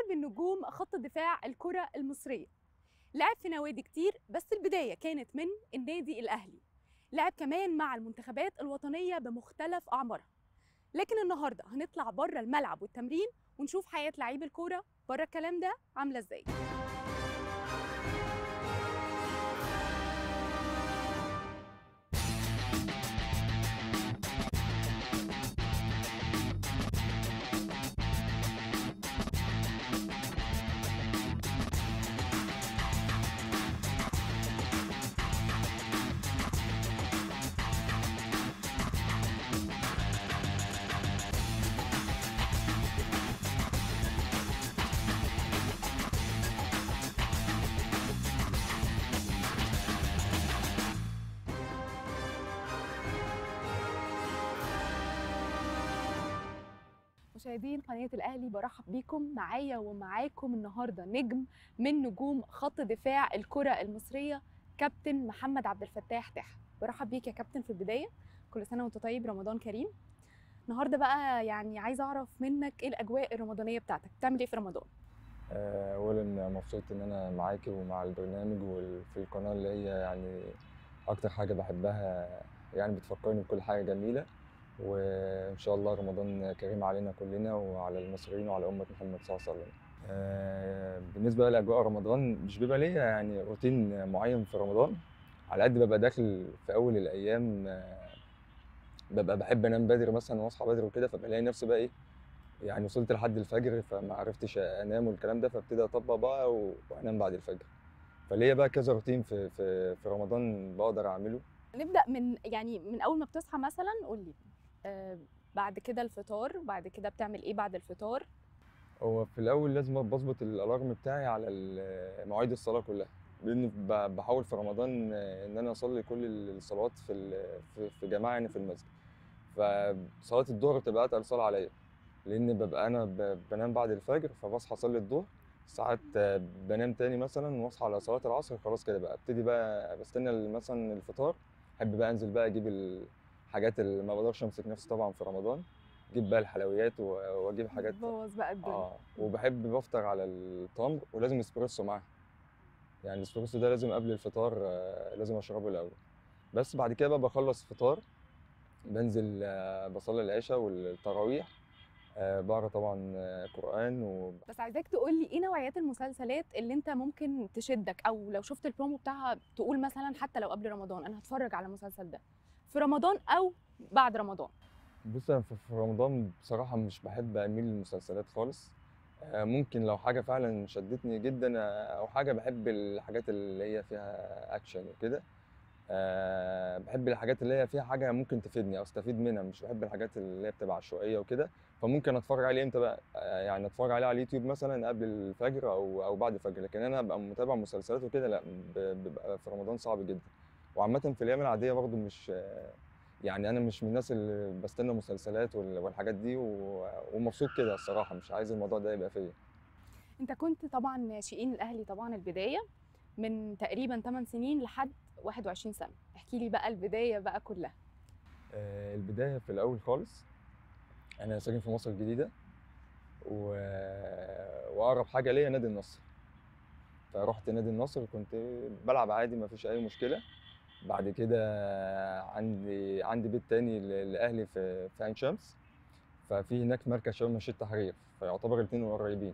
من نجوم خط دفاع الكرة المصرية لعب في نوادي كتير بس البداية كانت من النادي الأهلي لعب كمان مع المنتخبات الوطنية بمختلف أعمارها لكن النهاردة هنطلع بره الملعب والتمرين ونشوف حياة لعيب الكورة بره الكلام ده عاملة ازاي مشاهدين قناة الأهلي برحب بيكم معايا ومعاكم النهاردة نجم من نجوم خط دفاع الكرة المصرية كابتن محمد عبد الفتاح تح برحب بيك يا كابتن في البداية كل سنة وانت طيب رمضان كريم النهاردة بقى يعني عايزة أعرف منك إيه الأجواء الرمضانية بتاعتك بتعمل إيه في رمضان آه، اولا مبسوط ان انا معاكي ومع البرنامج وفي القناه اللي هي يعني اكتر حاجه بحبها يعني بتفكرني بكل حاجه جميله وان شاء الله رمضان كريم علينا كلنا وعلى المصريين وعلى امه محمد صلى الله عليه وسلم آه، بالنسبه لاجواء رمضان مش بيبقى ليا يعني روتين معين في رمضان على قد ببقى داخل في اول الايام آه، ببقى بحب انام بدري مثلا واصحى بدري وكده فبلاقي نفسي بقى ايه يعني وصلت لحد الفجر فما عرفتش انام والكلام ده فابتدي اطبق بقى و- وانام بعد الفجر فليا بقى كذا روتين في في في رمضان بقدر اعمله نبدأ من يعني من أول ما بتصحى مثلا قول لي آه بعد كده الفطار بعد كده بتعمل إيه بعد الفطار هو في الاول لازم بظبط الالارم بتاعي على ال- مواعيد الصلاه كلها لان ب- بحاول في رمضان ان انا اصلي كل الصلوات في ال- في- في جماعه يعني في المسجد فصلاه الظهر بتبقى اتقل صلاه عليا لان ببقى انا ب- بنام بعد الفجر فبصحى اصلي الظهر ساعات بنام تاني مثلا واصحى على صلاه العصر خلاص كده بقى ابتدي بقى بستنى مثلا الفطار احب بقى انزل بقى اجيب الحاجات اللي ما بقدرش امسك نفسي طبعا في رمضان اجيب بقى الحلويات و- واجيب حاجات بوظ بقى الدنيا اه وبحب بفطر على التمر ولازم اسبريسو معاه يعني الاسبريسو ده لازم قبل الفطار آه، لازم اشربه الاول بس بعد كده بقى بخلص فطار بنزل آه، بصلي العشاء والتراويح آه، بقرا طبعا آه، قران و بس عايزاك تقول لي ايه نوعيات المسلسلات اللي انت ممكن تشدك او لو شفت البرومو بتاعها تقول مثلا حتى لو قبل رمضان انا هتفرج على المسلسل ده في رمضان او بعد رمضان بص انا في في رمضان بصراحه مش بحب اميل للمسلسلات خالص آه، ممكن لو حاجه فعلا شدتني جدا آه، او حاجه بحب الحاجات اللي هي فيها اكشن وكده آه، بحب الحاجات اللي هي فيها حاجه ممكن تفيدني او استفيد منها مش بحب الحاجات اللي هي بتبقى عشوائيه وكده فممكن اتفرج عليه امتى بقى آه، يعني اتفرج عليه على اليوتيوب مثلا قبل الفجر او او بعد الفجر لكن انا ابقى متابع مسلسلات وكده لا ب- بيبقى في رمضان صعب جدا وعامه في الايام العاديه برضو مش آه، يعني انا مش من الناس اللي بستنى مسلسلات وال- والحاجات دي و- ومبسوط كده الصراحه مش عايز الموضوع ده يبقى فيا انت كنت طبعا ناشئين الاهلي طبعا البدايه من تقريبا 8 سنين لحد 21 سنه احكي لي بقى البدايه بقى كلها آه، البداية في الأول خالص أنا ساكن في مصر الجديدة و... وأقرب حاجة ليا نادي النصر فرحت نادي النصر كنت بلعب عادي ما فيش أي مشكلة بعد كده عندي عندي بيت تاني ل- لأهلي في في عين شمس ففي هناك مركز شباب مشية التحرير فيعتبر الاتنين قريبين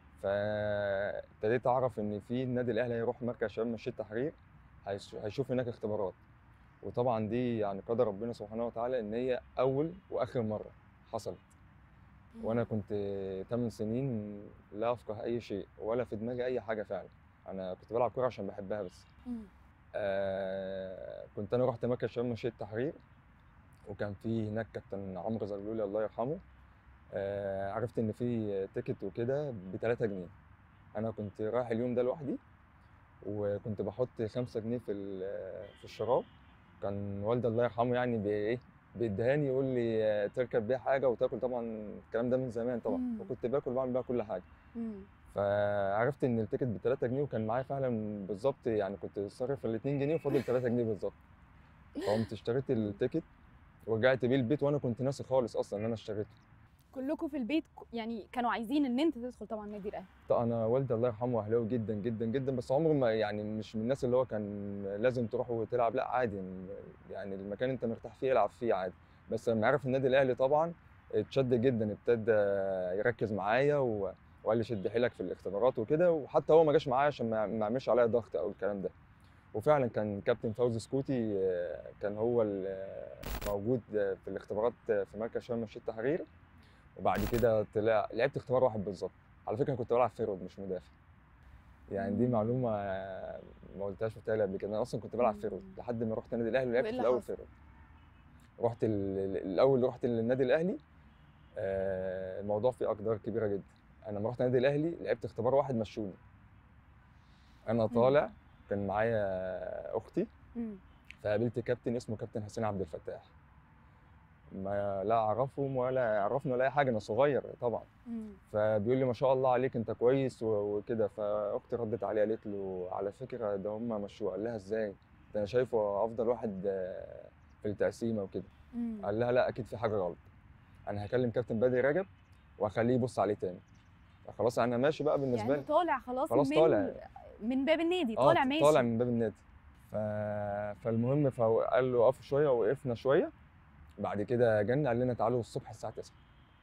فابتديت أعرف إن في النادي الأهلي هيروح مركز شباب مشية التحرير هيش- هيشوف هناك اختبارات وطبعا دي يعني قدر ربنا سبحانه وتعالى ان هي اول واخر مره حصلت وانا كنت 8 سنين لا افقه اي شيء ولا في دماغي اي حاجه فعلا انا كنت بلعب كوره عشان بحبها بس مم. آه كنت انا رحت مركز شباب مشية التحرير وكان في هناك كابتن عمرو زغلولي الله يرحمه آه عرفت ان في تيكت وكده ب 3 جنيه انا كنت رايح اليوم ده لوحدي وكنت بحط 5 جنيه في ال- في الشراب كان والدي الله يرحمه يعني بي- ايه بيدهاني يقول لي آه، تركب بيها حاجه وتاكل طبعا الكلام ده من زمان طبعا مم. فكنت باكل بعمل بيها كل حاجه مم. فعرفت ان التيكت ب 3 جنيه وكان معايا فعلا بالظبط يعني كنت صارف ال 2 جنيه وفاضل 3 جنيه بالظبط فقمت اشتريت التيكت ورجعت بيه البيت وانا كنت ناسي خالص اصلا ان انا اشتريته كلكم في البيت ك- يعني كانوا عايزين ان انت تدخل طبعا النادي الاهلي طبعا انا والدي الله يرحمه اهلاوي جدا جدا جدا بس عمره ما يعني مش من الناس اللي هو كان لازم تروح وتلعب لا عادي يعني المكان انت مرتاح فيه العب فيه عادي بس لما عرف النادي الاهلي طبعا اتشد جدا ابتدى يركز معايا و... وقال لي شد حيلك في الاختبارات وكده وحتى هو ما جاش معايا عشان ما ما يعملش عليا ضغط او الكلام ده وفعلا كان كابتن فوزي سكوتي آه، كان هو ال- موجود في الاختبارات في مركز شرم الشيخ التحرير وبعد كده طلع لعبت اختبار واحد بالظبط على فكره أنا كنت بلعب فيرود مش مدافع يعني دي مم. معلومه ما قلتهاش في التالي قبل كده انا اصلا كنت بلعب مم. فيرود لحد ما رحت النادي الاهلي ولعبت وإيه في اللي الاول حصل؟ فيرود رحت ال- ال- الاول رحت للنادي الاهلي آه، الموضوع فيه اقدار كبيره جدا انا لما رحت النادي الاهلي لعبت اختبار واحد مشوني انا طالع كان معايا اختي مم. فقابلت كابتن اسمه كابتن حسين عبد الفتاح ما لا اعرفهم ولا يعرفني ولا اي حاجه انا صغير طبعا مم. فبيقول لي ما شاء الله عليك انت كويس و- وكده فاختي ردت عليه قالت له على فكره ده هم مشوه قال لها ازاي ده انا شايفه افضل واحد آه، في التقسيمه وكده مم. قال لها لا اكيد في حاجه غلط انا هكلم كابتن بدري رجب وهخليه يبص عليه تاني خلاص انا ماشي بقى بالنسبه يعني لي انت طالع خلاص, خلاص من طالع. من باب النادي اه طالع ماشي طالع من باب النادي ف... فالمهم فقال له وقفوا شويه ووقفنا شويه بعد كده جالنا قال لنا تعالوا الصبح الساعه 9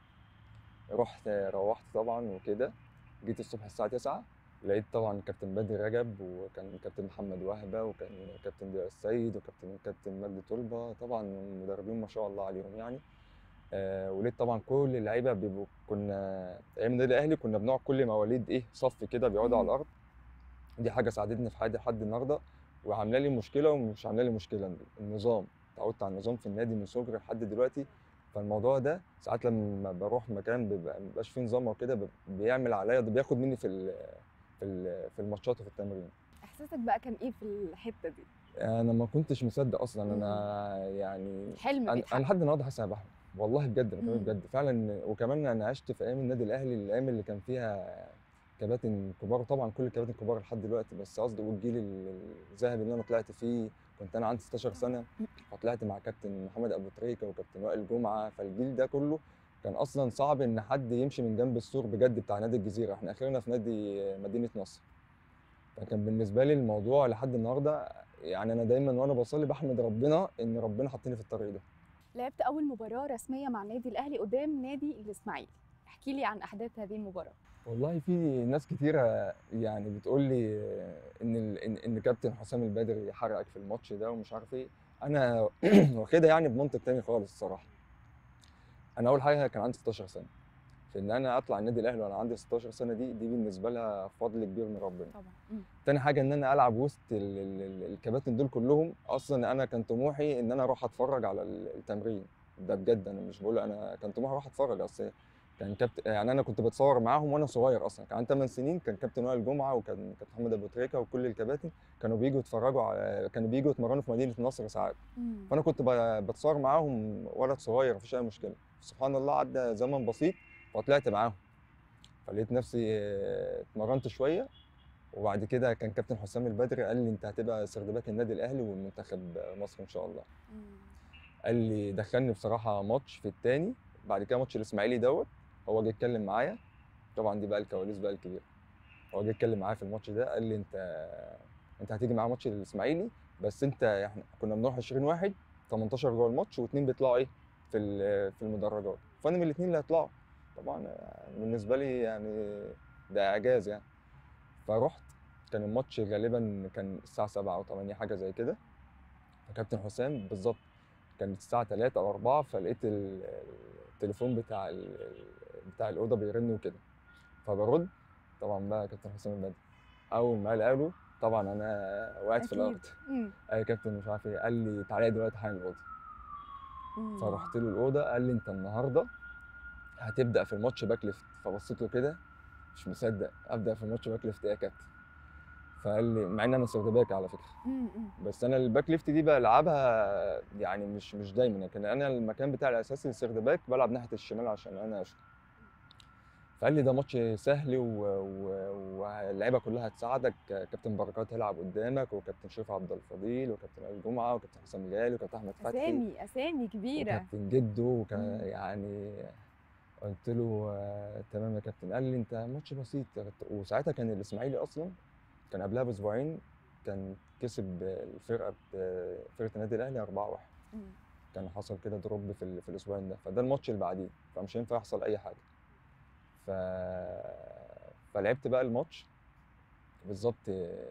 رحت روحت طبعا وكده جيت الصبح الساعه 9 لقيت طبعا كابتن بدري رجب وكان كابتن محمد وهبه وكان كابتن ضياء السيد وكابتن كابتن مجدي طلبه طبعا مدربين ما شاء الله عليهم يعني آه ولقيت طبعا كل اللعيبه بيبقوا كنا ايام النادي الاهلي كنا بنقعد كل مواليد ايه صف كده بيقعدوا على مم. الارض دي حاجه ساعدتني في حياتي لحد النهارده وعامله لي مشكله ومش عامله لي مشكله النظام اتعودت على النظام في النادي من صغري لحد دلوقتي فالموضوع ده ساعات لما بروح مكان بيبقى مبقاش فيه نظام وكده بيبقى- بيعمل عليا ده بياخد مني في ال في ال في الماتشات وفي التمرين احساسك بقى كان ايه في الحته دي انا ما كنتش مصدق اصلا مم. انا يعني حلم انا بيتحقق أنا لحد النهارده حاسس انا بحلم والله بجد أنا بكلمك مم. بجد فعلا وكمان انا عشت في ايام النادي الاهلي الايام اللي كان فيها كباتن كبار طبعا كل الكباتن كبار لحد دلوقتي بس قصدي والجيل ال- الذهبي اللي انا طلعت فيه كنت انا عندي 16 سنه فطلعت مع كابتن محمد ابو تريكه وكابتن وائل جمعه فالجيل ده كله كان اصلا صعب ان حد يمشي من جنب السور بجد بتاع نادي الجزيره احنا اخرنا في نادي مدينه نصر فكان بالنسبه لي الموضوع لحد النهارده يعني انا دايما وانا بصلي بحمد ربنا ان ربنا حطني في الطريق ده لعبت اول مباراه رسميه مع النادي الاهلي قدام نادي الاسماعيلي احكي لي عن احداث هذه المباراه والله في ناس كتيرة يعني بتقول لي ان ال- ان ان كابتن حسام البدري حرقك في الماتش ده ومش عارف ايه انا واخدها يعني بمنطق تاني خالص الصراحه انا اول حاجه كان عندي 16 سنه في ان انا اطلع النادي الاهلي وانا عندي 16 سنه دي دي بالنسبه لها فضل كبير من ربنا طبعا مم. تاني حاجه ان انا العب وسط ال- ال- ال- الكباتن دول كلهم اصلا انا كان طموحي ان انا اروح اتفرج على ال- التمرين ده بجد انا مش بقول انا كان طموحي اروح اتفرج اصل كان كابتن يعني انا كنت بتصور معاهم وانا صغير اصلا كان عندي 8 سنين كان كابتن وائل جمعه وكان كابتن محمد ابو تريكه وكل الكباتن كانوا بيجوا يتفرجوا على كانوا بيجوا يتمرنوا في مدينه نصر ساعات مم. فانا كنت ب- بتصور معاهم ولد صغير مفيش اي مشكله سبحان الله عدى زمن بسيط فطلعت معاهم فلقيت نفسي آه، اتمرنت شويه وبعد كده كان كابتن حسام البدري قال لي انت هتبقى سردباك النادي الاهلي والمنتخب مصر ان شاء الله مم. قال لي دخلني بصراحه ماتش في التاني بعد كده ماتش الاسماعيلي دوت هو جه يتكلم معايا طبعا دي بقى الكواليس بقى الكبيره هو جه يتكلم معايا في الماتش ده قال لي انت انت هتيجي معايا ماتش الاسماعيلي بس انت احنا كنا بنروح 20 واحد 18 جوه الماتش واثنين بيطلعوا ايه في ال- في المدرجات فانا من الاثنين اللي هيطلعوا طبعا بالنسبه لي يعني ده اعجاز يعني فرحت كان الماتش غالبا كان الساعه 7 او 8 حاجه زي كده فكابتن حسام بالظبط كانت الساعه 3 او 4 فلقيت ال- التليفون بتاع ال- بتاع الاوضه بيرن وكده فبرد طبعا بقى كابتن حسام البدري اول ما قال قالوا طبعا انا وقعت في أكيد. الارض مم. اي كابتن مش عارف ايه قال لي تعالى دلوقتي حالا الاوضه مم. فرحت له الاوضه قال لي انت النهارده هتبدا في الماتش باك ليفت فبصيت له كده مش مصدق ابدا في الماتش باك ليفت ايه يا كابتن فقال لي مع ان انا سيرد باك على فكره مم. مم. بس انا الباك ليفت دي بلعبها يعني مش مش دايما لكن انا المكان بتاعي الاساسي السيرد باك بلعب ناحيه الشمال عشان انا اشوط فقال لي ده ماتش سهل و- و- واللعيبه كلها هتساعدك كابتن بركات هيلعب قدامك وكابتن شريف عبد الفضيل وكابتن وائل جمعه وكابتن حسام الجلالي وكابتن احمد فتحي اسامي اسامي كبيره وكابتن جدو وكان مم. يعني قلت له آه تمام يا كابتن قال لي انت ماتش بسيط وساعتها كان الاسماعيلي اصلا كان قبلها باسبوعين كان كسب الفرقه ب- فرقه النادي الاهلي 4-1 مم. كان حصل كده دروب في ال- في الاسبوعين ده فده الماتش اللي بعديه فمش هينفع يحصل اي حاجه ف فلعبت بقى الماتش بالظبط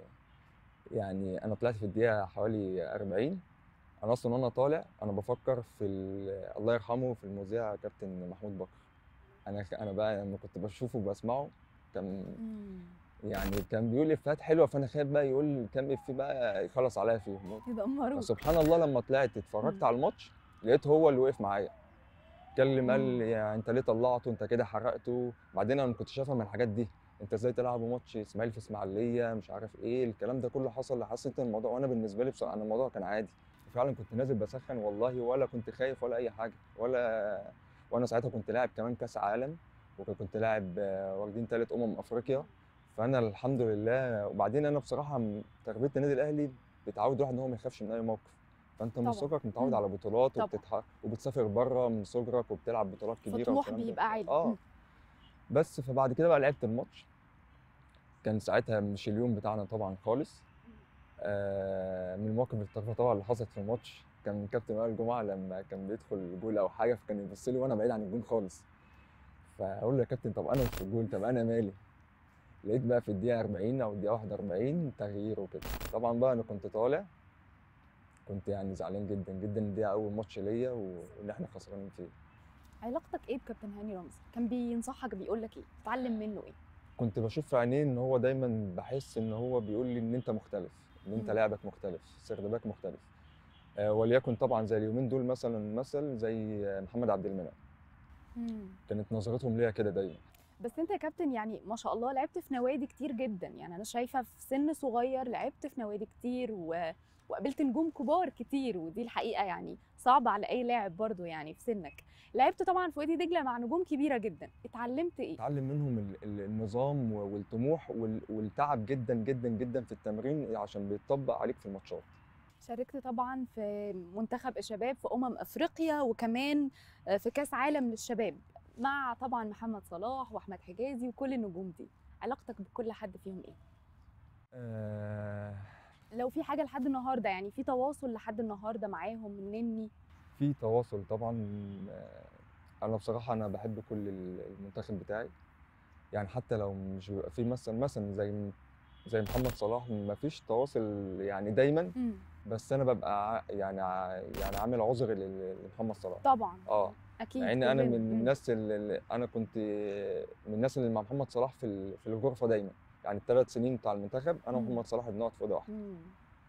يعني انا طلعت في الدقيقه حوالي 40 انا اصلا وانا طالع انا بفكر في ال- الله يرحمه في المذيع كابتن محمود بكر انا انا بقى لما كنت بشوفه وبسمعه كان مم. يعني كان بيقول افيهات حلوه فانا خايف بقى يقول كام افيه بقى يخلص عليا فيهم يدمروك فسبحان الله لما طلعت اتفرجت مم. على الماتش لقيت هو اللي وقف معايا اتكلم قال مم. لي يعني انت ليه طلعته انت كده حرقته بعدين انا ما كنتش افهم الحاجات دي انت ازاي تلعب ماتش اسماعيل في اسماعيليه مش عارف ايه الكلام ده كله حصل حسيت ان الموضوع وانا بالنسبه لي بصراحه انا الموضوع كان عادي فعلا كنت نازل بسخن والله ولا كنت خايف ولا اي حاجه ولا وانا ساعتها كنت لاعب كمان كاس عالم وكنت لاعب آه، واخدين ثالث امم افريقيا فانا الحمد لله وبعدين انا بصراحه م- تربيه النادي الاهلي بتعود الواحد ان هو ما يخافش من اي موقف فانت من طبعا. صغرك متعود مم. على بطولات طبعا. وبتتح... وبتسافر بره من صغرك وبتلعب بطولات كبيره فطموح والكلام ده. بيبقى عالي اه مم. بس فبعد كده بقى لعبت الماتش كان ساعتها مش اليوم بتاعنا طبعا خالص آه من المواقف الطريفه طبعا اللي حصلت في الماتش كان كابتن وائل جمعه لما كان بيدخل جول او حاجه فكان يبص لي وانا بعيد عن الجول خالص فاقول له يا كابتن طب انا مش في الجول طب انا مالي لقيت بقى في الدقيقه 40 او الدقيقه 41 تغيير وكده طبعا بقى انا كنت طالع كنت يعني زعلان جدا جدا ان دي اول ماتش ليا وان احنا خسرانين فيه علاقتك ايه بكابتن هاني رمزي كان بينصحك بيقول لك ايه تتعلم منه ايه كنت بشوف في عينيه ان هو دايما بحس ان هو بيقول لي ان انت مختلف ان انت مم. لعبك مختلف سردباك مختلف آه وليكن طبعا زي اليومين دول مثلا مثل زي آه، محمد عبد المنعم مم. كانت نظرتهم ليا كده دايما بس انت يا كابتن يعني ما شاء الله لعبت في نوادي كتير جدا يعني انا شايفه في سن صغير لعبت في نوادي كتير و... وقابلت نجوم كبار كتير ودي الحقيقه يعني صعبه على اي لاعب برضو يعني في سنك لعبت طبعا في وادي دجله مع نجوم كبيره جدا اتعلمت ايه اتعلم منهم ال- ال- النظام و- والطموح وال- والتعب جدا جدا جدا في التمرين عشان بيتطبق عليك في الماتشات شاركت طبعا في منتخب الشباب في امم افريقيا وكمان في كاس عالم للشباب مع طبعا محمد صلاح واحمد حجازي وكل النجوم دي علاقتك بكل حد فيهم ايه آه لو في حاجه لحد النهارده يعني في تواصل لحد النهارده معاهم مني في تواصل طبعا آه، انا بصراحه انا بحب كل ال- المنتخب بتاعي يعني حتى لو مش بيبقى في مثلا مثلا زي زي محمد صلاح ما فيش تواصل يعني دايما بس انا ببقى ع- يعني ع- يعني عامل عذر لل- لمحمد صلاح طبعا اه اكيد مع ان انا كلنا. من مم. الناس اللي اللي انا كنت من الناس اللي مع محمد صلاح في ال- في الغرفه دايما يعني الثلاث سنين بتاع المنتخب انا مم. ومحمد صلاح بنقعد في اوضه واحده مم.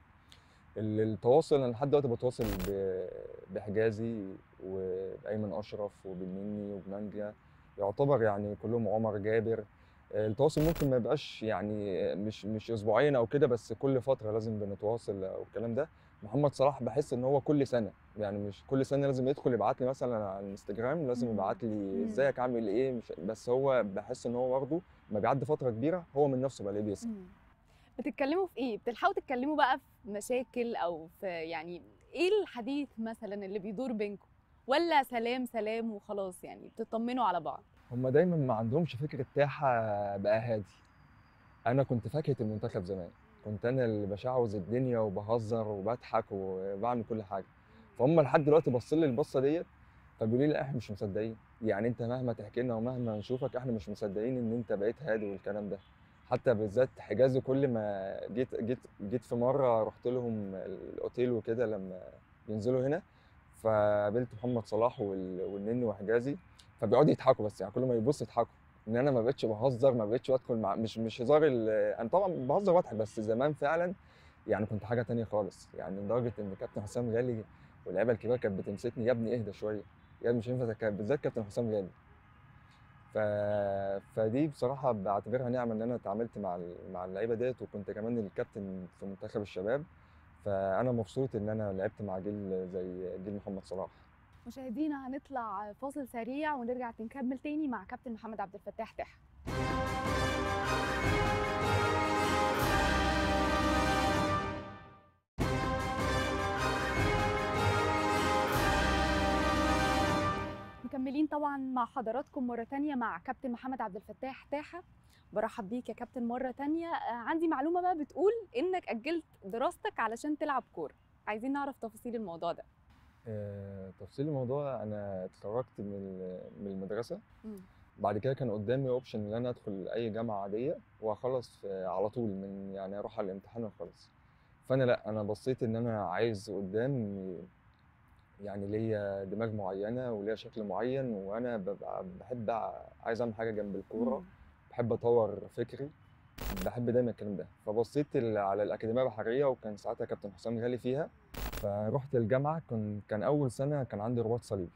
ال- التواصل انا لحد دلوقتي بتواصل ب- بحجازي وبايمن اشرف وبالنني وبمانجا يعتبر يعني كلهم عمر جابر التواصل ممكن ما يبقاش يعني مش مش اسبوعين او كده بس كل فتره لازم بنتواصل او الكلام ده محمد صلاح بحس ان هو كل سنه يعني مش كل سنه لازم يدخل يبعت لي مثلا على الانستجرام لازم مم. يبعت لي مم. ازيك عامل ايه مش بس هو بحس ان هو برضه ما بيعدي فتره كبيره هو من نفسه بقى ليه بيسأل مم. بتتكلموا في ايه بتلحقوا تتكلموا بقى في مشاكل او في يعني ايه الحديث مثلا اللي بيدور بينكم ولا سلام سلام وخلاص يعني بتطمنوا على بعض هم دايما ما عندهمش فكره تاحه بقى هادي انا كنت فاكهه المنتخب زمان كنت انا اللي بشعوذ الدنيا وبهزر وبضحك وبعمل كل حاجه فهم لحد دلوقتي باصين لي البصه ديت فبيقولوا لي لا احنا مش مصدقين يعني انت مهما تحكي لنا ومهما نشوفك احنا مش مصدقين ان انت بقيت هادي والكلام ده حتى بالذات حجازي كل ما جيت جيت جيت في مره رحت لهم الاوتيل وكده لما ينزلوا هنا فقابلت محمد صلاح وال- والنني وحجازي فبيقعدوا يضحكوا بس يعني كل ما يبص يضحكوا ان انا ما بقتش بهزر ما بقتش بدخل مع مش مش هزار ال- انا طبعا بهزر واضحك بس زمان فعلا يعني كنت حاجه تانية خالص يعني لدرجه ان كابتن حسام غالي واللعيبه الكبيره كانت بتمسكني يا ابني اهدى شويه يا ابني مش هينفع تتكلم بالذات كابتن حسام غالي ف... فدي بصراحه بعتبرها نعمه ان انا اتعاملت مع ال- مع اللعيبه ديت وكنت كمان الكابتن في منتخب الشباب فانا مبسوط ان انا لعبت مع جيل زي جيل محمد صلاح مشاهدينا هنطلع فاصل سريع ونرجع نكمل تاني مع كابتن محمد عبد الفتاح تح مكملين طبعا مع حضراتكم مرة تانية مع كابتن محمد عبد الفتاح تاحة برحب بيك يا كابتن مرة تانية آه، عندي معلومة بقى بتقول إنك أجلت دراستك علشان تلعب كورة عايزين نعرف تفاصيل الموضوع ده آه، تفصيل الموضوع انا اتخرجت من ال- من المدرسه مم. بعد كده كان قدامي اوبشن ان انا ادخل اي جامعه عاديه واخلص في- على طول من يعني اروح على الامتحان واخلص فانا لا انا بصيت ان انا عايز قدام يعني ليا دماغ معينه وليا شكل معين وانا ببقى بحب أع- عايز اعمل حاجه جنب الكوره مم. بحب اطور فكري بحب دايما الكلام ده فبصيت ال- على الاكاديميه البحريه وكان ساعتها كابتن حسام غالي فيها فرحت الجامعه كان كان اول سنه كان عندي رباط صليبي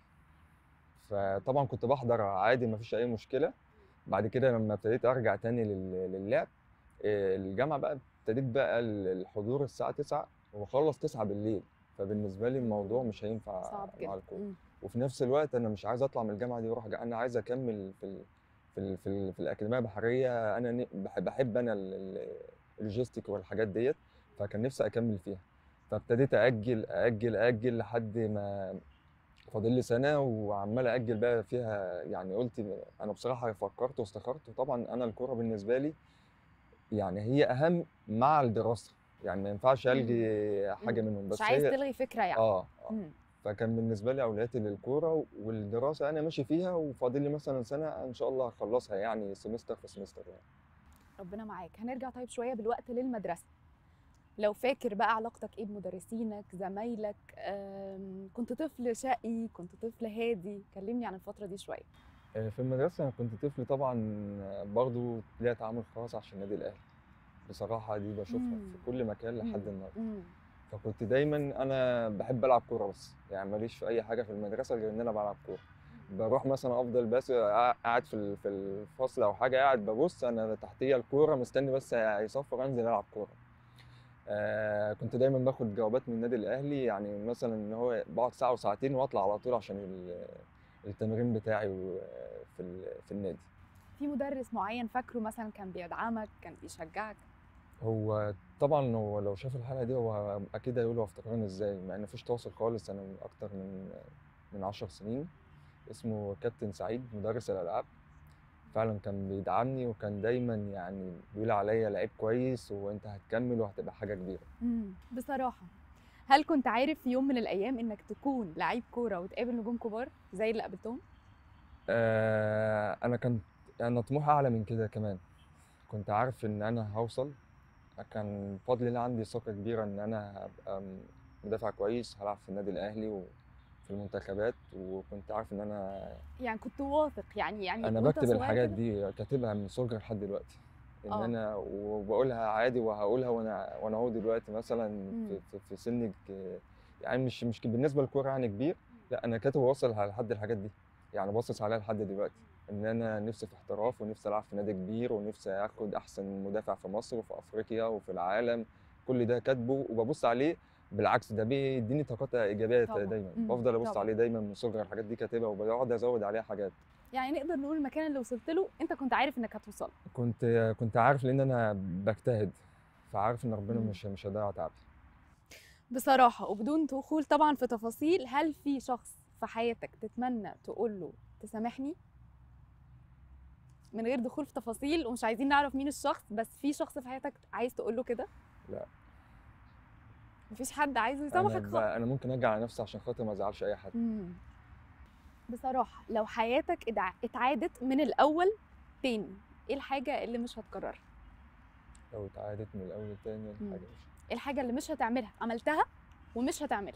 فطبعا كنت بحضر عادي ما فيش اي مشكله بعد كده لما ابتديت ارجع تاني لل- للعب إيه، الجامعه بقى ابتديت بقى ال- الحضور الساعه 9 واخلص 9 بالليل فبالنسبه لي الموضوع مش هينفع صعب مع جدا الكوره مم. وفي نفس الوقت انا مش عايز اطلع من الجامعه دي واروح جا- انا عايز اكمل في ال... في ال... في, ال... في الاكاديميه البحريه انا ن- بحب, بحب انا ال- ال- اللوجيستيك والحاجات ديت فكان نفسي اكمل فيها فابتديت اجل اجل اجل لحد ما فاضل لي سنه وعمال اجل بقى فيها يعني قلت انا بصراحه فكرت واستخرت وطبعا انا الكوره بالنسبه لي يعني هي اهم مع الدراسه يعني ما ينفعش الغي حاجه مم. منهم مش بس عايز هي تلغي فكرة يعني اه آه. مم. فكان بالنسبه لي اولوياتي للكوره والدراسه انا ماشي فيها وفاضل لي مثلا سنه ان شاء الله هخلصها يعني سمستر في سمستر يعني ربنا معاك هنرجع طيب شوية بالوقت للمدرسة لو فاكر بقى علاقتك ايه بمدرسينك زمايلك آم، كنت طفل شقي كنت طفل هادي كلمني عن الفترة دي شوية آه، في المدرسه انا كنت طفل طبعا برضو ليا تعامل خاص عشان النادي الاهلي بصراحه دي بشوفها مم. في كل مكان لحد مم. النهارده مم. فكنت دايما انا بحب العب كوره بس يعني ماليش في اي حاجه في المدرسه غير ان انا بلعب كوره بروح مثلا افضل بس قاعد في ال- في الفصل او حاجه قاعد ببص انا تحتيه الكوره مستني بس يصفر انزل العب كوره آه كنت دايما باخد جوابات من النادي الاهلي يعني مثلا ان هو بقعد ساعه وساعتين واطلع على طول عشان ال- التمرين بتاعي و- في ال- في النادي في مدرس معين فاكره مثلا كان بيدعمك كان بيشجعك هو طبعا هو لو شاف الحلقه دي هو اكيد هيقول هو افتكرني ازاي مع ان مفيش تواصل خالص انا من اكتر من من 10 سنين اسمه كابتن سعيد مدرس الالعاب فعلا كان بيدعمني وكان دايما يعني بيقول عليا لعيب كويس وانت هتكمل وهتبقى حاجه كبيره مم. بصراحة هل كنت عارف في يوم من الأيام إنك تكون لعيب كورة وتقابل نجوم كبار زي اللي قابلتهم؟ آه انا كنت انا طموحي اعلى من كده كمان كنت عارف ان انا هوصل كان بفضل الله عندي ثقه كبيره ان انا هبقى مدافع كويس هلعب في النادي الاهلي وفي المنتخبات وكنت عارف ان انا يعني كنت واثق يعني يعني انا وأنت بكتب صغير الحاجات كده؟ دي كاتبها من صغري لحد دلوقتي ان آه. انا وبقولها عادي وهقولها وانا وانا اهو دلوقتي مثلا مم. في, في, في سن ك- يعني مش مش بالنسبه للكوره يعني كبير لا انا كاتب واصل على لحد الحاجات دي يعني باصص عليها لحد دلوقتي ان انا نفسي في احتراف ونفسي العب في نادي كبير ونفسي اخد احسن مدافع في مصر وفي افريقيا وفي العالم كل ده كاتبه وببص عليه بالعكس ده بيديني طاقات ايجابيه طبعاً. دايما مم. بفضل ابص طبعاً. عليه دايما من صغري الحاجات دي كاتبها وبقعد ازود عليها حاجات يعني نقدر نقول المكان اللي وصلت له أنت كنت عارف إنك هتوصل كنت كنت عارف لان انا بجتهد فعارف ان ربنا مم. مش مش هيضيع تعبي بصراحة وبدون دخول طبعا في تفاصيل هل في شخص في حياتك تتمنى تقول له تسامحني؟ من غير دخول في تفاصيل ومش عايزين نعرف مين الشخص بس في شخص في حياتك عايز تقول له كده؟ لا. مفيش حد عايزه انا يسامحك ب... خالص انا ممكن اجي على نفسي عشان خاطر ما ازعلش اي حد مم. بصراحة لو حياتك ادع- اتعادت من الأول تاني ايه الحاجة اللي مش هتكررها؟ لو اتعادت من الاول تاني مم. الحاجه مش ايه الحاجة اللي مش هتعملها؟ عملتها ومش هتعملها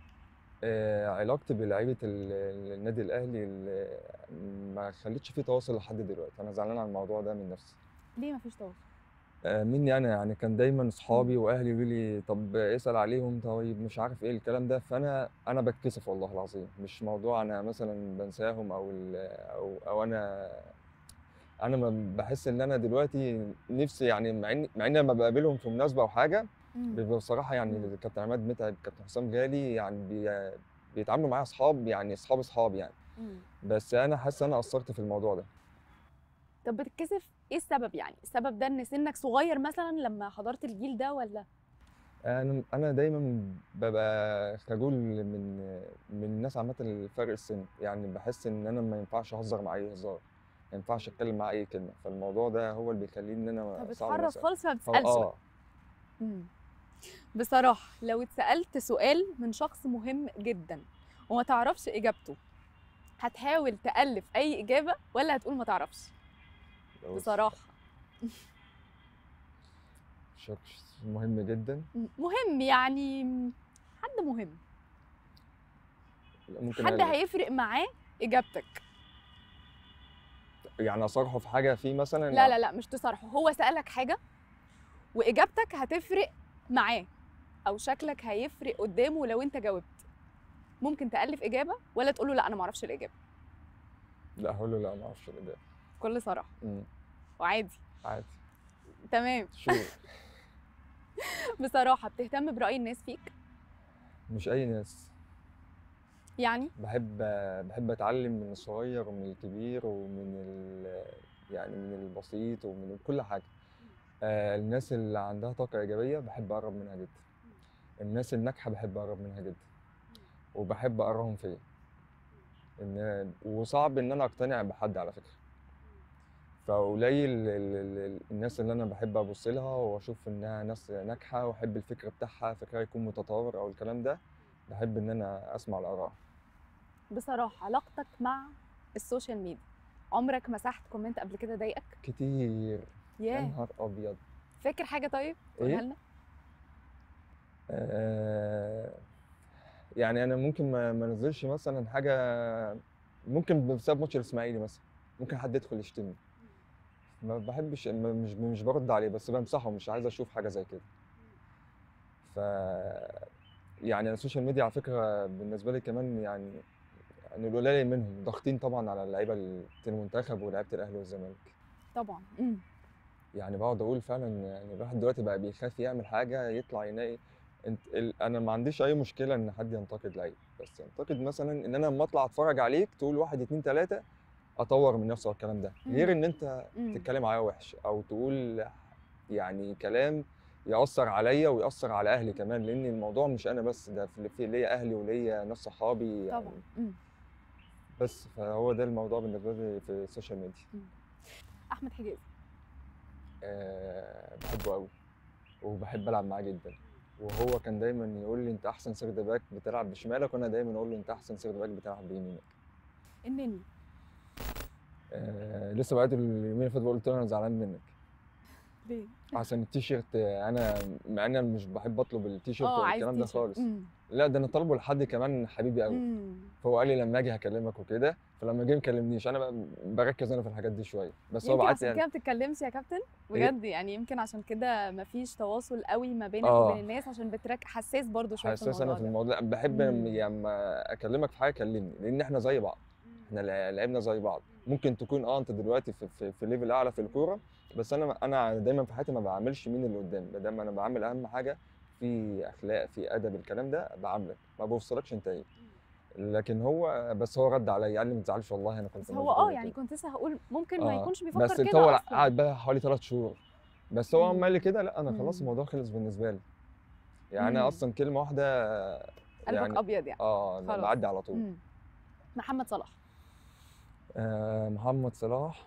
آه علاقتي بلعيبه ال- ال- النادي الاهلي اللي ما خلتش فيه تواصل لحد دلوقتي انا زعلان على الموضوع ده من نفسي ليه مفيش تواصل؟ آه مني انا يعني كان دايما اصحابي مم. واهلي يقولوا لي طب اسال عليهم طيب مش عارف ايه الكلام ده فانا انا بتكسف والله العظيم مش موضوع انا مثلا بنساهم او ال- او او انا انا ما بحس ان انا دلوقتي نفسي يعني مع ان مع ان لما بقابلهم في مناسبه او حاجه مم. بيبقى بصراحه يعني مم. كابتن عماد متعب كابتن حسام غالي يعني بي بيتعاملوا معايا اصحاب يعني اصحاب اصحاب يعني مم. بس انا حاسس ان انا قصرت في الموضوع ده طب بتتكسف ايه السبب يعني؟ السبب ده ان سنك صغير مثلا لما حضرت الجيل ده ولا؟ انا انا دايما ببقى خجول من من الناس عامه الفرق السن يعني بحس ان انا ما ينفعش اهزر مع اي هزار ما ينفعش اتكلم مع اي كلمه فالموضوع ده هو اللي بيخليني ان انا صعب إني فبتحرص أسأل. خالص ما هو- بتسالش بقى. اه مم. بصراحه لو اتسالت سؤال من شخص مهم جدا وما تعرفش اجابته هتحاول تالف اي اجابه ولا هتقول ما تعرفش لو بصراحه شخص مهم جدا مهم يعني حد مهم ممكن حد أقلق. هيفرق معاه اجابتك يعني اصارحه في حاجه فيه مثلا لا لا لا مش تصارحه هو سألك حاجة وإجابتك هتفرق معاه أو شكلك هيفرق قدامه لو أنت جاوبت ممكن تألف إجابة ولا تقول له لا أنا معرفش الإجابة لا هقول له لا ما اعرفش الاجابه بكل صراحة أمم، وعادي عادي تمام شو بصراحة بتهتم برأي الناس فيك مش اي ناس يعني بحب بحب اتعلم من الصغير ومن الكبير ومن ال يعني من البسيط ومن كل حاجه آه، الناس اللي عندها طاقه ايجابيه بحب اقرب منها جدا الناس الناجحه بحب اقرب منها جدا وبحب اقراهم فيا ان وصعب ان انا اقتنع بحد على فكره فقليل ال- ال- ال- الناس اللي انا بحب ابص لها واشوف انها ناس ناجحه واحب الفكر بتاعها فكرها يكون متطور او الكلام ده بحب ان انا اسمع الاراء بصراحة علاقتك مع السوشيال ميديا عمرك مسحت كومنت قبل كده ضايقك؟ كتير يا ياه نهار ابيض فاكر حاجة طيب؟ إيه؟ قولها لنا آه يعني انا ممكن ما ما انزلش مثلا حاجه ممكن بسبب ماتش الاسماعيلي مثلا ممكن حد يدخل يشتمني ما بحبش ما- مش مش برد عليه بس بمسحه مش عايز اشوف حاجه زي كده ف يعني السوشيال ميديا على فكره بالنسبه لي كمان يعني يعني القليل منهم ضاغطين طبعا على اللعيبه ال- المنتخب ولاعيبه الاهلي والزمالك طبعا مم. يعني بقعد اقول فعلا يعني الواحد دلوقتي بقى بيخاف يعمل حاجه يطلع يلاقي انت ال... انا ما عنديش اي مشكله ان حد ينتقد لعيب بس ينتقد مثلا ان انا لما اطلع اتفرج عليك تقول واحد اتنين تلاته اطور من نفسي والكلام ده غير ان انت مم. تتكلم معايا وحش او تقول يعني كلام يأثر عليا ويأثر على اهلي كمان لان الموضوع مش انا بس ده في في ليا اهلي وليا ناس صحابي يعني طبعا مم. بس فهو ده الموضوع بالنسبه لي في السوشيال ميديا أحمد حجازي أه بحبه قوي وبحب العب معاه جدا وهو كان دايما يقول لي انت احسن سيرد باك بتلعب بشمالك وانا دايما اقول له انت احسن سيرد باك بتلعب بيمينك النني أه لسه بقيت اليومين اللي فاتوا قلت له انا زعلان منك ليه؟ عشان التيشيرت انا مع ان انا مش بحب اطلب التيشيرت اه عايز والكلام ده تيشيرت. خالص مم. لا ده انا طالبه لحد كمان حبيبي قوي مم. فهو قال لي لما اجي هكلمك وكده فلما جه مكلمنيش انا بقى بركز انا في الحاجات دي شويه بس هو يمكن بعت عشان يعني كده ما بتتكلمش يا كابتن بجد يعني يمكن عشان كده مفيش تواصل قوي ما بينك آه. وبين الناس عشان بترك حساس برضو شويه في حساس انا الموضوع في ده الموضوع بحب مم. لما اكلمك في حاجه كلمني لان احنا زي بعض احنا لع- لعبنا زي بعض ممكن تكون اه انت دلوقتي في في, في ليفل اعلى في الكوره بس انا انا دايما في حياتي ما بعاملش مين اللي قدامي ما دام انا بعمل اهم حاجه في اخلاق في ادب الكلام ده بعاملك ما بوصلكش انت ايه لكن هو بس هو رد عليا قال لي ما تزعلش والله انا كنت بس هو مشغول اه يعني وكده. كنت لسه هقول ممكن ما آه، يكونش بيفكر بس كده هو اصلا قعد بقى حوالي ثلاث شهور بس هو مم. عمال لي كده لا انا خلاص مم. الموضوع خلص بالنسبه لي يعني مم. انا اصلا كلمه واحده قلبك يعني ابيض يعني اه خلاص. بعدي على طول مم. محمد صلاح آه محمد صلاح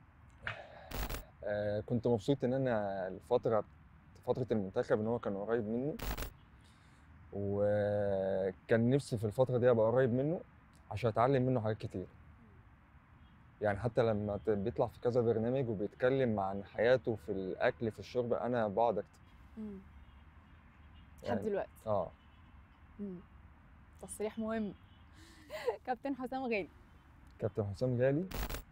آه كنت مبسوط ان انا الفتره فتره المنتخب ان هو كان قريب مني وكان نفسي في الفتره دي ابقى قريب منه عشان اتعلم منه حاجات كتير يعني حتى لما ت- بيطلع في كذا برنامج وبيتكلم عن حياته في الاكل في الشرب انا بقعد اكتب مم. لحد يعني دلوقتي اه مم. تصريح مهم كابتن حسام غالي كابتن حسام غالي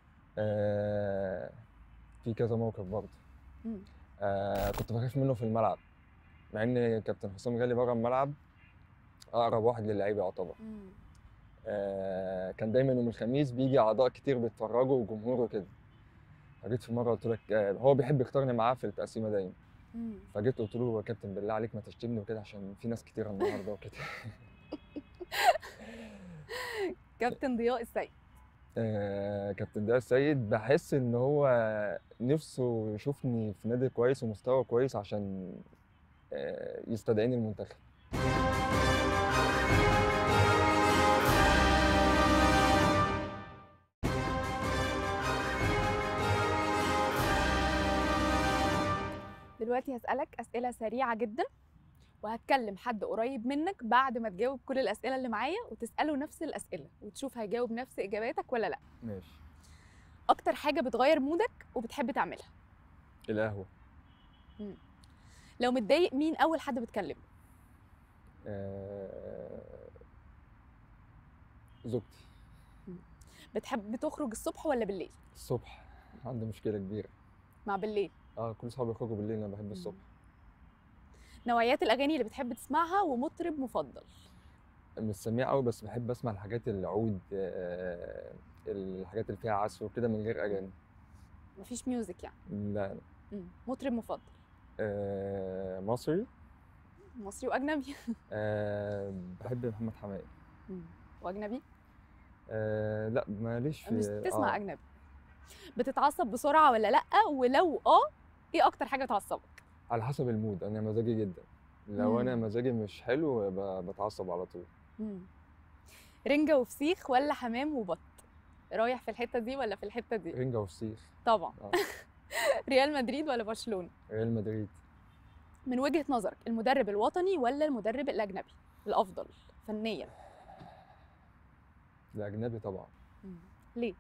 آه في كذا موقف برضه مم. آه كنت بخاف منه في الملعب مع ان كابتن حسام غالي بره الملعب اقرب واحد للعيبه يعتبر مم. آه كان دايما يوم الخميس بيجي اعضاء كتير بيتفرجوا وجمهور وكده فجيت في مره قلت لك آه هو بيحب يختارني معاه في التقسيمه دايما مم. فجيت قلت له يا كابتن بالله عليك ما تشتمني وكده عشان في ناس كتير النهارده وكده كابتن ضياء السيد آه كابتن ده السيد بحس ان هو نفسه يشوفني في نادي كويس ومستوى كويس عشان آه، يستدعيني المنتخب دلوقتي هسألك أسئلة سريعة جدا وهتكلم حد قريب منك بعد ما تجاوب كل الأسئلة اللي معايا وتسأله نفس الأسئلة وتشوف هيجاوب نفس إجاباتك ولا لأ ماشي أكتر حاجة بتغير مودك وبتحب تعملها القهوة لو متضايق مين أول حد بتكلمه آه، زوجتي بتحب تخرج الصبح ولا بالليل الصبح عندي مشكلة كبيرة مع بالليل اه كل صحابي يخرجوا بالليل انا بحب الصبح نوعيات الأغاني اللي بتحب تسمعها ومطرب مفضل مش سميع قوي بس بحب اسمع الحاجات العود آه، الحاجات اللي فيها عزف وكده من غير اغاني مفيش ميوزك يعني لا مم. مطرب مفضل آه، مصري مصري وأجنبي آه، بحب محمد حماقي مم. وأجنبي آه، لا ماليش في مش تسمع آه، أجنبي بتتعصب بسرعة ولا لأ ولو اه ايه أكتر حاجة تعصبك على حسب المود انا مزاجي جدا لو انا مم. مزاجي مش حلو ب- بتعصب على طول مم. رنجة وفسيخ ولا حمام وبط رايح في الحتة دي ولا في الحتة دي رنجة وفسيخ طبعا آه. ريال مدريد ولا برشلونة ريال مدريد من وجهة نظرك المدرب الوطني ولا المدرب الأجنبي الأفضل فنيا الاجنبي طبعا ليه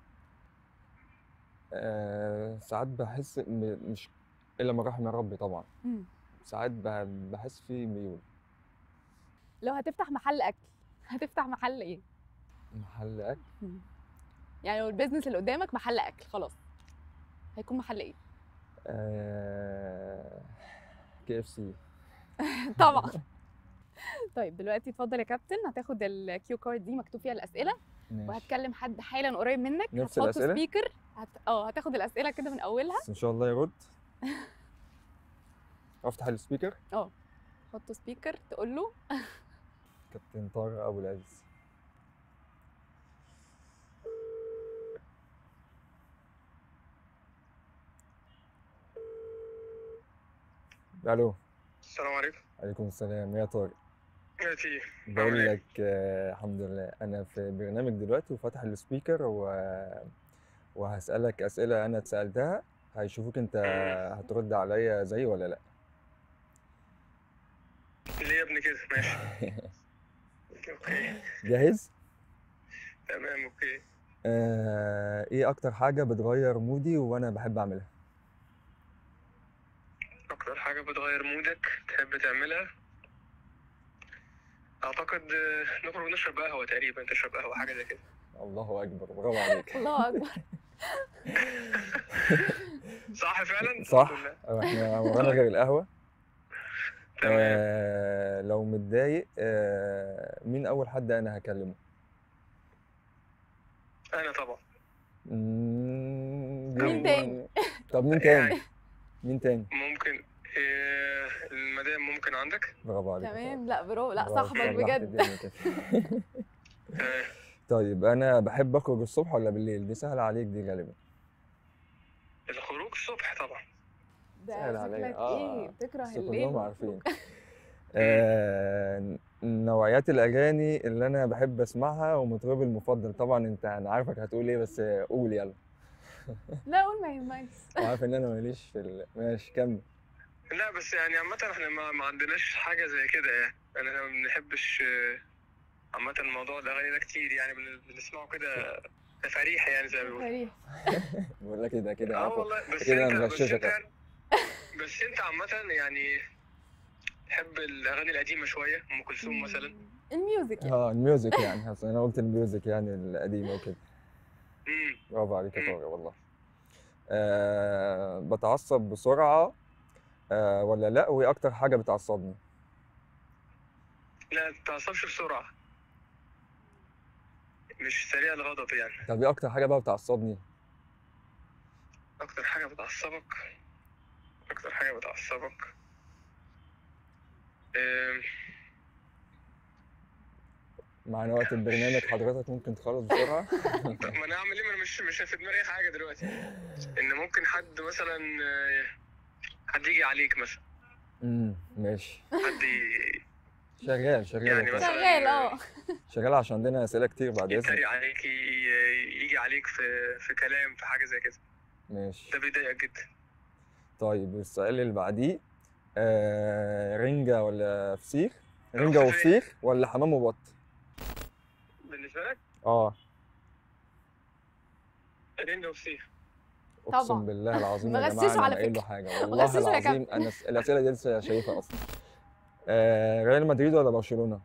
آه، ساعات بحس م- مش الا من رحم ربي طبعا مم. ساعات ب- بحس فيه ميول لو هتفتح محل أكل هتفتح محل ايه محل اكل يعني لو البيزنس اللي قدامك محل أكل خلاص هيكون محل ايه كي اف سي طبعا طيب دلوقتي اتفضل يا كابتن هتاخد الكيو كارد دي مكتوب فيها الاسئله وهتكلم حد حالا قريب منك نفس هتحط الأسئلة؟ سبيكر هت... اه هتاخد الاسئله كده من اولها بس ان شاء الله يرد افتح السبيكر حط سبيكر تقول له كابتن طارق ابو العز الو السلام عليكم عليكم السلام يا طارق ماشي بقول عامل إيه؟ لك آه الحمد لله انا في برنامج دلوقتي وفاتح السبيكر و... وهسألك أسئلة أنا اتسألتها هيشوفوك أنت هترد عليا زي ولا لأ ليه يا ابني كده ماشي اوكي جاهز؟ تمام اوكي آه إيه أكتر حاجة بتغير مودي وأنا بحب أعملها؟ اكتر حاجه بتغير مودك تحب تعملها اعتقد آه، نخرج نشرب قهوه تقريبا تشرب قهوه حاجه زي كده الله أكبر برافو عليك الله اكبر صح فعلا صح الحمد لله. احنا ورانا غير القهوة تمام آه لو متضايق آه مين أول حد أنا هكلمه؟ انا طبعا مم، مين تاني؟ طب مين تاني؟ مين تاني؟ ممكن آه، المدام ممكن عندك برافو عليك يا تمام لا برافو لا برافو، صاحبك صلحت بجد الدنيا كده. آه، طيب انا بحب اخرج الصبح ولا بالليل دي سهله عليك دي غالبا الخروج الصبح طبعا ده سهل عليا. شكلك آه، ايه بتكره بس الليل كلهم عارفين آه نوعيات الاغاني اللي انا بحب اسمعها ومطربي المفضل طبعا انت انا عارفك هتقول ايه بس قول يلا لا قول ما يهمكش عارف ان انا ماليش في ال... ماشي كمل لا بس يعني عامة احنا ما, ما عندناش حاجة زي كده يعني يعني احنا ما بنحبش آه، عامة موضوع الأغاني ده كتير يعني بن- بنسمعه كده تفاريح يعني زي ما بيقولوا فريح بقول لك كده كده اه عفوا والله بس كده انت أنا بس مغششك انت يعني بس انت عامة يعني تحب الأغاني القديمة شوية أم كلثوم مثلا الميوزك يعني. اه الميوزك يعني أصل انا قلت الميوزك يعني القديمه وكده امم برافو عليك يا مم. طارق والله آه بتعصب بسرعه آه ولا لا وايه اكتر حاجه بتعصبني لا متعصبش بسرعة مش سريع الغضب يعني طب ايه اكتر حاجه بقى بتعصبني أكتر حاجة بتعصبك أكتر حاجة بتعصبك آم، معنى وقت البرنامج حضرتك ممكن تخلص بسرعه طب ما انا اعمل ايه ما انا مش مش في دماغي حاجه دلوقتي ان ممكن حد مثلا آه، حد يجي عليك مثلا امم ماشي حد ي- شغال شغال يعني يا طارق. مثلا شغال اه شغال عشان عندنا اسئله كتير بعد اذنك يتريق عليك ي- يجي عليك في في كلام في حاجه زي كده ماشي ده بيضايقك جدا طيب السؤال اللي بعديه آه رنجة ولا فسيخ رنجة فسيخ. وفسيخ ولا حمام وبط بالنسبه لك اه رنجة وفسيخ اقسم طبعا. بالله العظيم يا بغششه جماعه انا على ما قايل له فكرة. حاجه والله بغششه يا العظيم انا س- الاسئله دي لسه شايفها اصلا آه ريال مدريد ولا برشلونه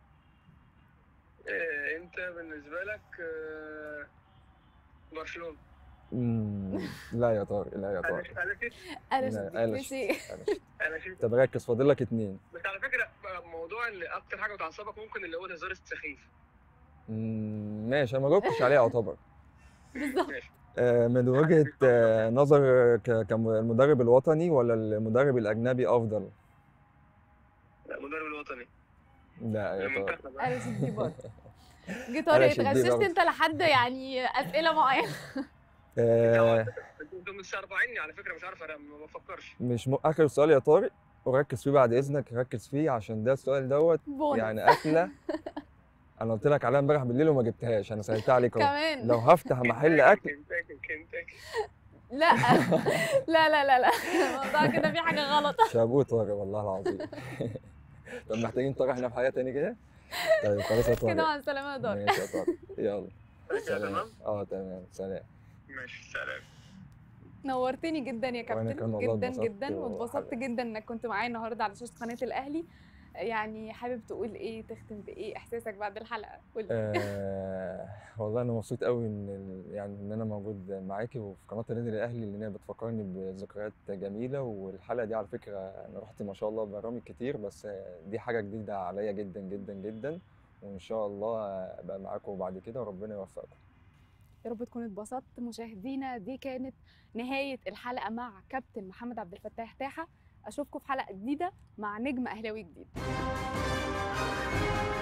إيه، انت بالنسبه لك آه، برشلونه مم، لا يا طارق لا يا انا طارق انا شفت انا لا، شفت أنا ماشي شفت- أنا شفت. انا شفت طب ركز فاضل لك اتنين بس على فكره موضوع اللي اكتر حاجه بتعصبك ممكن اللي هو الهزار السخيف مم، ماشي انا ما جاوبتش عليه يعتبر بالظبط ماشي آه، من وجهة آه، نظر ك- كمدرب الوطني ولا المدرب الأجنبي أفضل؟ لا المدرب الوطني لا يا طارق المنتخب انا شفت دي برضه جيت أنا طارق شفت دي اتغششت برضه. انت لحد يعني اسئله معينه آه، انتوا مستربعيني على فكره مش عارف انا ما بفكرش مش م... آخر سؤال يا طارق وركز فيه بعد إذنك ركز فيه عشان ده السؤال دوت بونص يعني أكلة أنا قلت لك عليها امبارح بالليل وما جبتهاش أنا سألتها عليك أهو كمان لو هفتح محل أكل كنتاكي كنتاكي لا لا لا لا لا الموضوع كده في حاجه غلط شابوه طارق والله العظيم طب محتاجين طارق احنا في حاجة تاني كده؟ طيب خلاص يا كده طارق مع السلامه يا طارق ماشي يا طارق يلا كده سلام تمام اه تمام سلام ماشي سلام نورتني جدا يا وأنا كابتن كمان والله جدا اتبسطت جدا واتبسطت وحابب- جدا انك كنت معايا النهارده على شاشه قناه الاهلي يعني حابب تقول ايه تختم بايه احساسك بعد الحلقه قول لي. آه والله انا مبسوط قوي ان ال- يعني ان انا موجود معاكي وفي قناه النادي الاهلي لان هي بتفكرني بذكريات جميله والحلقه دي على فكره انا رحت ما شاء الله برامج كتير بس دي حاجه جديده عليا جدا جدا جدا وان شاء الله ابقى معاكم بعد كده وربنا يوفقكم يا رب تكونوا اتبسطت مشاهدينا دي كانت نهايه الحلقه مع كابتن محمد عبد الفتاح تاحه اشوفكم في حلقه جديده مع نجم اهلاوي جديد